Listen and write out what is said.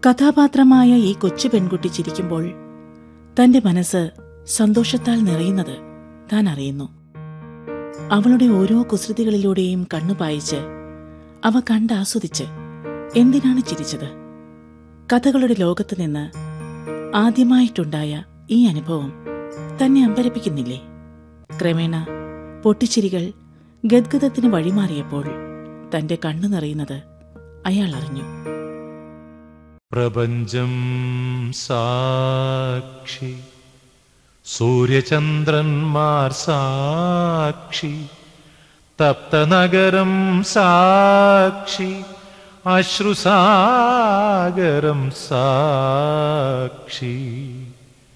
കഥാപാത്രമായ ഈ കൊച്ചു പെൺകുട്ടി ചിരിക്കുമ്പോൾ തന്റെ മനസ്സ് സന്തോഷത്താൽ നിറയുന്നത് താൻ അറിയുന്നു അവളുടെ ഓരോ കുസൃതികളിലൂടെയും കണ്ണു പായിച്ച് അവ കണ്ടാസ്വദിച്ച് എന്തിനാണ് ചിരിച്ചത് കഥകളുടെ ലോകത്ത് നിന്ന് ആദ്യമായിട്ടുണ്ടായ ഈ അനുഭവം തന്നെ അമ്പരപ്പിക്കുന്നില്ലേ ക്രമേണ പൊട്ടിച്ചിരികൾ ഗദ്ഗതത്തിന് വഴിമാറിയപ്പോൾ തന്റെ കണ്ണു നിറയുന്നത് അയാൾ അറിഞ്ഞു പ്രപഞ്ചം സാക്ഷി സൂര്യചന്ദ്രന്മാർ സാക്ഷി തപ്തനഗരം സാക്ഷി അശ്രുസാഗരം സാക്ഷി